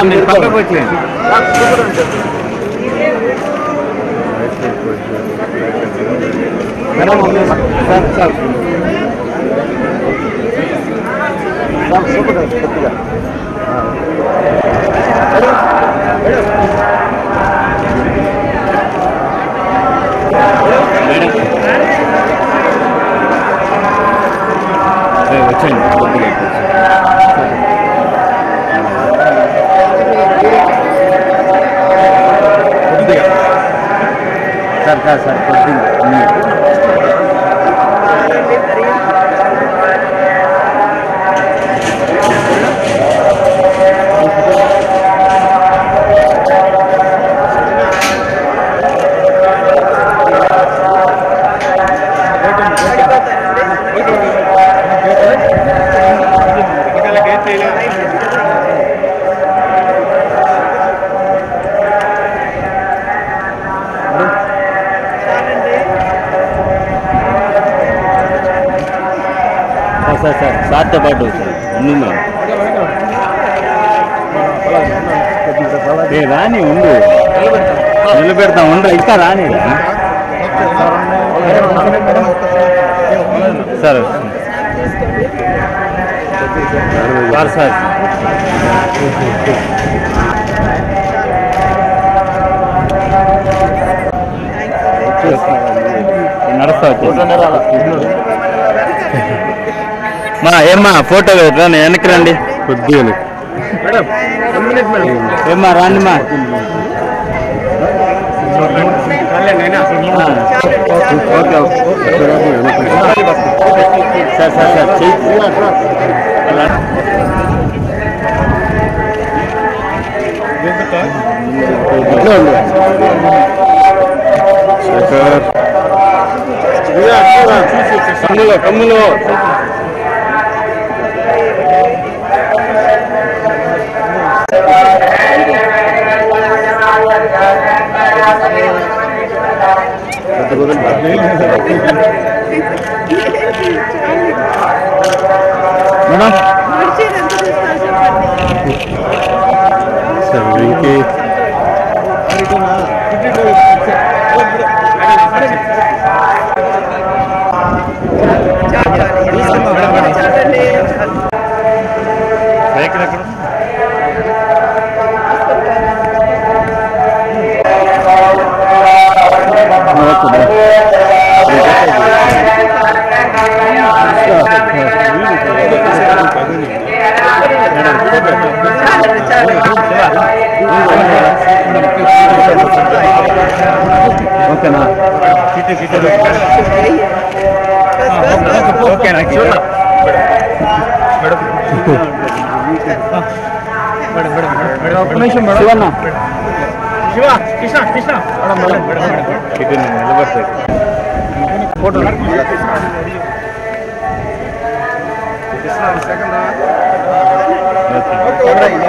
మీరు పక్కకు వచ్చేయండి సార్ సార్ సార్ సూపర్ కొద్దిగా వచ్చేయండి కొద్దిగా కొద్దిగా సార్ సార్ సార్ కొద్దిగా సార్ సార్ సార్ సార్తో పాటు సార్ ఉండు మేడం ఏ రాని ఉండు నిలబెడతాం ఉండు ఇంకా రాని సార్ సార్ సార్ నడుస్తా వచ్చేసి మా ఏమ్మా ఫోటో రండి వెనక్కి రండి కొద్దిగా ఏమ్మా రాండి మా okay okay sir sir sir చెయ్యి అలా. ఇట్లా ఉంది. శేఖర్. కమ్ములో కమ్ములో మేడం సార్ వెంకీ ఎక్కడ ఎక్కడ ఓకేనా ఓకేనా ఒక్క నిమిషం మేడం శివన్న శివ కృష్ణ కృష్ణ ఇది నిలబడతాయి ఫోటో సెకండ్